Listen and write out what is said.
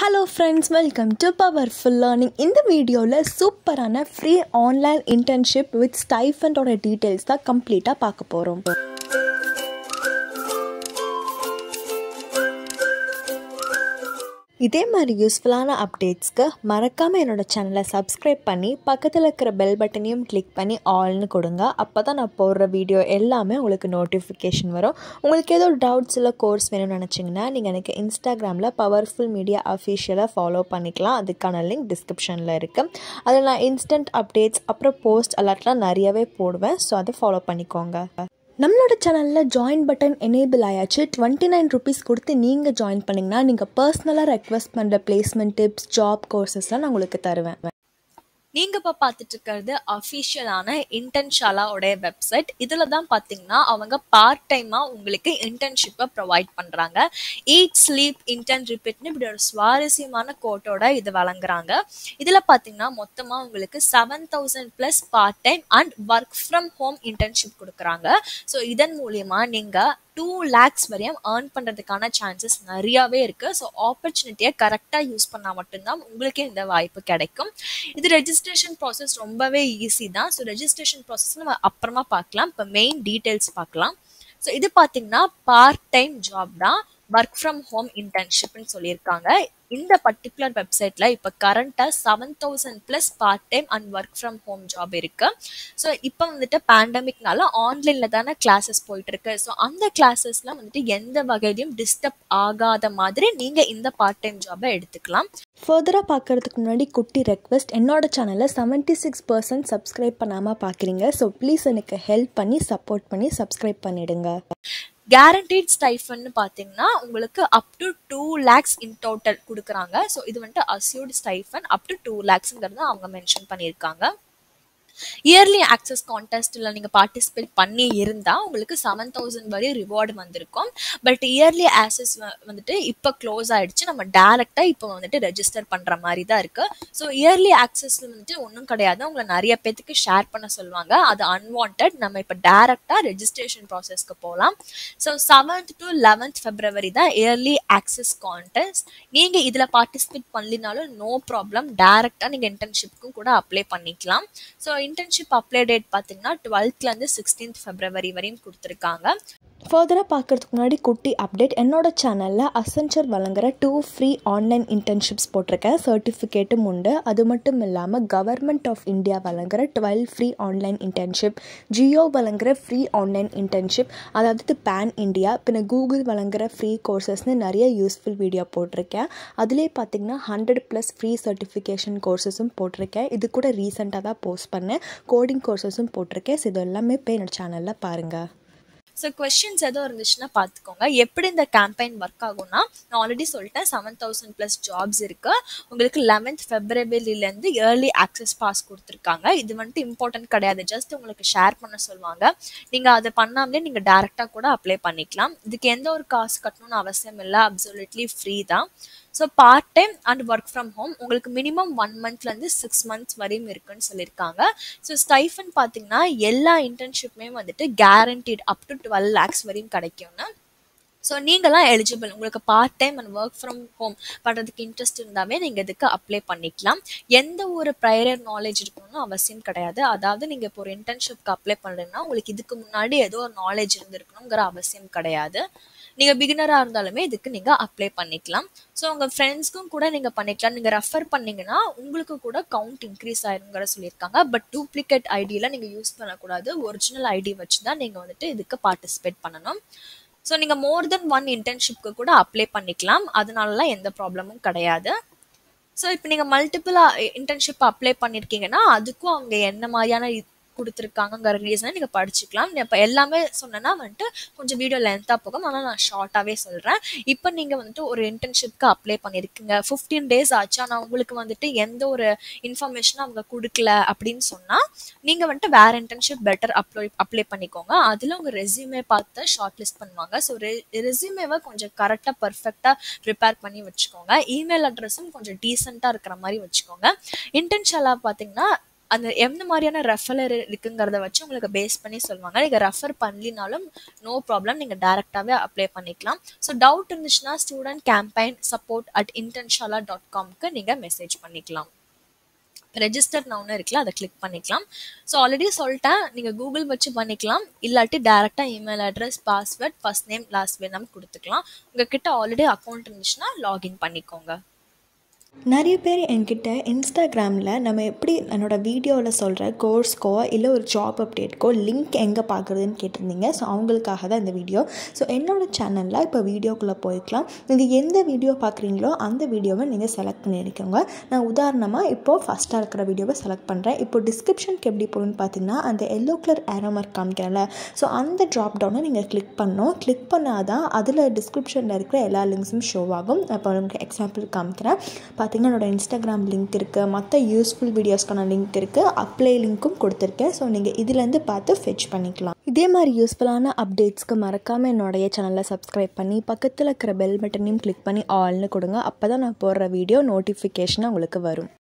hello friends welcome to powerful learning இந்த வீடியோவில் சூப்பரான ஃப்ரீ ஆன்லைன் இன்டர்ன்ஷிப் வித் ஸ்டைஃபண்டோட டீட்டெயில்ஸ் தான் கம்ப்ளீட்டாக பார்க்க போகிறோம் இதே மாதிரி யூஸ்ஃபுல்லான அப்டேட்ஸ்க்கு மறக்காமல் என்னோட சேனலை சப்ஸ்கிரைப் பண்ணி பக்கத்தில் இருக்கிற பெல் பட்டனையும் கிளிக் பண்ணி ஆல்னு கொடுங்க அப்போ தான் நான் போடுற வீடியோ எல்லாமே உங்களுக்கு நோட்டிஃபிகேஷன் வரும் உங்களுக்கு ஏதோ டவுட்ஸ் இல்லை கோர்ஸ் வேணும்னு நினச்சிங்கன்னா நீங்கள் எனக்கு இன்ஸ்டாகிராமில் பவர்ஃபுல் மீடியா அஃபிஷியலாக ஃபாலோ பண்ணிக்கலாம் அதுக்கான லிங்க் டிஸ்கிரிப்ஷனில் இருக்குது அதில் நான் இன்ஸ்டன்ட் அப்டேட்ஸ் அப்புறம் போஸ்ட் அலர்ட்லாம் நிறையவே போடுவேன் ஸோ அதை ஃபாலோ பண்ணிக்கோங்க நம்மளோட சேனலில் ஜாயின் பட்டன் எனேபிள் ஆயாச்சு டுவெண்ட்டி நைன் ருபீஸ் கொடுத்து நீங்கள் ஜாயின் பண்ணிங்கன்னா நீங்கள் பர்சனலாக ரெக்வஸ்ட் பண்ணுற பிளேஸ்மெண்ட் டிப்ஸ் ஜாப் கோர்சஸ்லாம் நான் உங்களுக்கு தருவேன் நீங்க இப்ப பாத்துட்டு இருக்கிறது அபிஷியலான இன்டர்ன்ஷாலாவுடைய வெப்சைட் இதுல தான் பாத்தீங்கன்னா அவங்க பார்ட் டைமா உங்களுக்கு இன்டர்ன்ஷிப்பை ப்ரொவைட் பண்றாங்க ஈட் ஸ்லீப் இன்டர்ன் ரிப்பீட்னு இப்படி ஒரு சுவாரஸ்யமான கோட்டோட இது வழங்குறாங்க இதுல பாத்தீங்கன்னா மொத்தமா உங்களுக்கு seven thousand plus part time and work from home internship கொடுக்குறாங்க ஸோ இதன் மூலியமா நீங்க டூ லேக்ஸ் வரையும் ஏர்ன் பண்ணுறதுக்கான சான்சஸ் நிறையாவே இருக்குது ஸோ ஆப்பர்ச்சுனிட்டியை கரெக்டாக யூஸ் பண்ணால் மட்டும்தான் உங்களுக்கே இந்த வாய்ப்பு கிடைக்கும் இது ரெஜிஸ்ட்ரேஷன் ப்ராசஸ் ரொம்பவே ஈஸி தான் ஸோ ரெஜிஸ்ட்ரேஷன் ப்ராசஸ் நம்ம அப்புறமா பார்க்கலாம் இப்போ மெயின் டீட்டெயில்ஸ் பார்க்கலாம் ஸோ இது பார்த்தீங்கன்னா பார்ட் டைம் ஜாப் தான் ஒர்க் ஃப்ரம் ஹோம் இன்டர்ன்ஷிப்னு சொல்லியிருக்காங்க இந்த பர்டிகுலர் வெப்சைட்ல இப்போ கரண்டாக seven thousand plus part time and work from home job இருக்கு ஸோ இப்போ வந்துட்டு பேண்டமிக்னால ஆன்லைன்ல தானே கிளாஸஸ் போயிட்டு இருக்கு ஸோ அந்த கிளாஸஸ்லாம் வந்துட்டு எந்த வகையிலையும் டிஸ்டர்ப் ஆகாத மாதிரி நீங்க இந்த பார்ட் டைம் ஜாபை எடுத்துக்கலாம் ஃபர்தராக பார்க்கறதுக்கு முன்னாடி குட்டி ரெக்வெஸ்ட் என்னோட சேனலில் செவன்ட்டி சிக்ஸ் பர்சன்ட் சப்ஸ்கிரைப் பண்ணாமல் பார்க்குறீங்க ஸோ ப்ளீஸ் எனக்கு ஹெல்ப் பண்ணி சப்போர்ட் பண்ணி சப்ஸ்கிரைப் பண்ணிடுங்க கேரண்டீட் ஸ்டைஃபன்னு பார்த்தீங்கன்னா உங்களுக்கு up to two lakhs in total கொடுக்குறாங்க ஸோ இது வந்துட்டு assured stipend up to two லேக்ஸுங்கிறத அவங்க மென்ஷன் பண்ணியிருக்காங்க இயர்லி ஆக்சஸ் கான்டெஸ்ட்டில் நீங்கள் பார்ட்டிசிபேட் பண்ணி இருந்தால் உங்களுக்கு செவன் தௌசண்ட் வரையும் ரிவார்டு வந்திருக்கும் பட் இயர்லி ஆக்சஸ் வந்துட்டு இப்போ க்ளோஸ் ஆகிடுச்சு நம்ம டேரெக்டாக இப்போ வந்துட்டு ரெஜிஸ்டர் பண்ணுற மாதிரி தான் இருக்குது ஸோ இயர்லி ஆக்சஸில் வந்துட்டு ஒன்றும் கிடையாது உங்களை நிறைய பேத்துக்கு ஷேர் பண்ண சொல்லுவாங்க அது அன்வான்ட் நம்ம இப்போ டேரெக்டாக ரெஜிஸ்ட்ரேஷன் ப்ராசஸ்க்கு போகலாம் so seventh to eleventh February தான் இயர்லி ஆக்சஸ் கான்டெஸ்ட் நீங்கள் இதில் பார்ட்டிசிபேட் பண்ணலினாலும் நோ ப்ராப்ளம் டேரெக்டாக நீங்கள் இன்டர்ன்ஷிப்க்கும் கூட அப்ளை பண்ணிக்கலாம் ஸோ இன்டர்ன்ஷிப் அப்ளை டேட் பார்த்தீங்கன்னா டுவெல்த்லேருந்து சிக்ஸ்டீன்த் ஃபெப்ரவரி வரையும் கொடுத்துருக்காங்க ஃபர்தராக பார்க்குறதுக்கு முன்னாடி குட்டி அப்டேட் என்னோட சேனலில் அசென்ச்சர் வழங்குற டூ ஃப்ரீ ஆன்லைன் இன்டர்ன்ஷிப்ஸ் போட்டிருக்கேன் சர்டிஃபிகேட்டும் உண்டு அது மட்டும் இல்லாமல் கவர்மெண்ட் ஆஃப் இந்தியா வழங்குற twelve free online internship Jio வழங்குற ஃப்ரீ ஆன்லைன் இன்டர்ன்ஷிப் அதாவது பேன் இந்தியா பின்ன கூகுள் வழங்குற ஃப்ரீ கோர்சஸ்னு நிறைய யூஸ்ஃபுல் வீடியோ போட்டிருக்கேன் அதுலேயே பார்த்தீங்கன்னா ஹண்ட்ரட் ப்ளஸ் ஃப்ரீ சர்டிஃபிகேஷன் கோர்சஸும் போட்டிருக்கேன் இது கூட ரீசெண்டாக தான் போஸ்ட் பண்ணேன் கோடிங் கோர்சஸும் போட்டிருக்கேன் ஸோ இது எல்லாமே போய் என்னோட சேனலில் பாருங்கள் ஸோ கொஸ்டின்ஸ் எதுவும் இருந்துச்சுன்னா பார்த்துக்கோங்க எப்படி இந்த கேம்பெயின் ஒர்க் ஆகும்னா நான் ஆல்ரெடி சொல்லிட்டேன் செவன் தௌசண்ட் ப்ளஸ் ஜாப்ஸ் இருக்கு உங்களுக்கு லெவன்த் ஃபெப்ரவரிலேருந்து இயர்லி ஆக்சஸ் பாஸ் கொடுத்துருக்காங்க இது வந்துட்டு இம்பார்ட்டன்ட் கிடையாது ஜஸ்ட் உங்களுக்கு ஷேர் பண்ண சொல்லுவாங்க நீங்கள் அதை பண்ணாமலே நீங்கள் டேரெக்டாக கூட அப்ளை பண்ணிக்கலாம் இதுக்கு எந்த ஒரு காசு கட்டணும்னு அவசியம் இல்லை அப்சல்யூட்லி ஃப்ரீ தான் so part time and work from home உங்களுக்கு மினிமம் ஒன் மந்த்லேருந்து சிக்ஸ் மந்த்ஸ் வரையும் இருக்குன்னு சொல்லியிருக்காங்க ஸோ ஸ்டைஃபன் பார்த்தீங்கன்னா எல்லா இன்டர்ன்ஷிப்புமே வந்துட்டு guaranteed up to twelve lakhs வரையும் கிடைக்கும்னு ஸோ நீங்களாம் எலிஜிபிள் உங்களுக்கு part time and work from home பண்ணுறதுக்கு இன்ட்ரெஸ்ட் இருந்தாவே நீங்கள் இதுக்கு அப்ளை பண்ணிக்கலாம் எந்த ஒரு ப்ரையர் நாலேஜ் இருக்கணும்னு அவசியம் கிடையாது அதாவது நீங்கள் இப்போ ஒரு இன்டர்ன்ஷிப்க்கு அப்ளை பண்ணுறீங்கன்னா உங்களுக்கு இதுக்கு முன்னாடி ஏதோ ஒரு நாலேஜ் இருந்திருக்கணுங்கிற அவசியம் கிடையாது நீங்கள் பிகினராக இருந்தாலுமே இதுக்கு நீங்கள் அப்ளை பண்ணிக்கலாம் ஸோ உங்கள் ஃப்ரெண்ட்ஸ்க்கும் கூட நீங்கள் பண்ணிக்கலாம் நீங்கள் ரெஃபர் பண்ணிங்கன்னா உங்களுக்கு கூட கவுண்ட் இன்க்ரீஸ் ஆயிருங்கிற சொல்லியிருக்காங்க பட் டூப்ளிகேட் ஐடியில் நீங்கள் யூஸ் பண்ணக்கூடாது ஒரிஜினல் ஐடி வச்சு தான் நீங்கள் வந்துட்டு இதுக்கு பார்ட்டிசிபேட் பண்ணணும் ஸோ நீங்கள் மோர் தென் ஒன் இன்டர்ன்ஷிப்க்கு கூட அப்ளை பண்ணிக்கலாம் அதனாலலாம் எந்த ப்ராப்ளமும் கிடையாது ஸோ இப்போ நீங்கள் மல்டிபிளாக இன்டர்ன்ஷிப் அப்ளை பண்ணியிருக்கீங்கன்னா அதுக்கும் அவங்க என்ன மாதிரியான கொடுத்துருக்காங்கங்கிற ரீசனை நீங்கள் படிச்சுக்கலாம் இப்போ எல்லாமே சொன்னேன்னா வந்துட்டு கொஞ்சம் வீடியோ லென்த்தாக போகும் ஆனால் நான் ஷார்ட்டாகவே சொல்கிறேன் இப்போ நீங்கள் வந்துட்டு ஒரு இன்டர்ன்ஷிப்க்கு அப்ளை பண்ணியிருக்கீங்க ஃபிஃப்டீன் டேஸ் ஆச்சு ஆனால் உங்களுக்கு வந்துட்டு எந்த ஒரு இன்ஃபர்மேஷனும் அவங்க கொடுக்கல அப்படின்னு சொன்னால் நீங்கள் வந்துட்டு வேறு இன்டர்ன்ஷிப் பெட்டர் அப்ளை அப்ளை பண்ணிக்கோங்க அதில் உங்கள் ரெஸ்யூமே பார்த்து ஷார்ட் லிஸ்ட் பண்ணுவாங்க ஸோ ரெ ரெஸ்யூமேவை கொஞ்சம் கரெக்டாக பர்ஃபெக்டாக ப்ரிப்பேர் பண்ணி வச்சுக்கோங்க இமெயில் அட்ரஸும் கொஞ்சம் டீசெண்டாக இருக்கிற மாதிரி வச்சுக்கோங்க இன்டர்ன்ஷியலாக பார்த்தீங்கன்னா அந்த எந்த மாதிரியான ரெஃபரர் இருக்குங்கிறத வச்சு உங்களுக்கு பேஸ் பண்ணி சொல்லுவாங்க நீங்கள் ரெஃபர் பண்ணலினாலும் நோ ப்ராப்ளம் நீங்கள் டேரெக்டாகவே அப்ளை பண்ணிக்கலாம் ஸோ டவுட் இருந்துச்சுன்னா student campaign support at Internshala dot காம்க்கு நீங்கள் மெசேஜ் பண்ணிக்கலாம் ரெஜிஸ்டர் நவுன்னு இருக்குல்ல அதை கிளிக் பண்ணிக்கலாம் ஸோ ஆல்ரெடி சொல்லிட்டேன் நீங்கள் கூகுள் வச்சு பண்ணிக்கலாம் இல்லாட்டி டேரெக்டாக email address password first name last name கொடுத்துக்கலாம் உங்ககிட்ட ஆல்ரெடி அக்கௌண்ட் இருந்துச்சுன்னா லாகின் பண்ணிக்கோங்க நிறைய பேர் என்கிட்ட இன்ஸ்டாகிராமில் நம்ம எப்படி என்னோடய வீடியோவில் சொல்கிற கோர்ஸ்க்கோ இல்லை ஒரு ஜாப் அப்டேட்க்கோ லிங்க் எங்கே பார்க்குறதுன்னு கேட்டிருந்தீங்க ஸோ அவங்களுக்காக தான் இந்த வீடியோ ஸோ என்னோடய சேனலில் இப்போ வீடியோக்குள்ளே போய்க்கலாம் நீங்கள் எந்த வீடியோ பார்க்குறீங்களோ அந்த வீடியோவை நீங்கள் செலக்ட் பண்ணியிருக்கோங்க நான் உதாரணமாக இப்போது ஃபஸ்ட்டாக இருக்கிற வீடியோவை செலக்ட் பண்ணுறேன் இப்போ டிஸ்கிரிப்ஷனுக்கு எப்படி போகணுன்னு பார்த்தீங்கன்னா அந்த எல்லோ கலர் ஏரோ மார்க் காமிக்கிறேன்ல ஸோ அந்த ட்ராப் டவுனை நீங்கள் கிளிக் பண்ணணும் கிளிக் பண்ணால் தான் அதில் டிஸ்கிரிப்ஷனில் இருக்கிற எல்லா லிங்க்ஸும் ஷோ ஆகும் இப்போ உங்களுக்கு எக்ஸாம்பிள் காமிக்கிறேன் பார்த்தீங்கன்னா என்னோடய இன்ஸ்டாகிராம் லிங்க் இருக்குது மற்ற யூஸ்ஃபுல் வீடியோஸ்க்கான லிங்க் இருக்குது அப்ளை லிங்க்கும் கொடுத்துருக்கேன் ஸோ நீங்கள் இதுலேருந்து பார்த்து ஃபெச் பண்ணிக்கலாம் இதே மாதிரி யூஸ்ஃபுல்லான அப்டேட்ஸ்க்கு மறக்காமல் என்னுடைய சேனலை சப்ஸ்கிரைப் பண்ணி பக்கத்தில் இருக்கிற பெல் பட்டனையும் கிளிக் பண்ணி ஆல்னு கொடுங்க அப்போ தான் நான் போடுற வீடியோ நோட்டிஃபிகேஷனாக உங்களுக்கு வரும்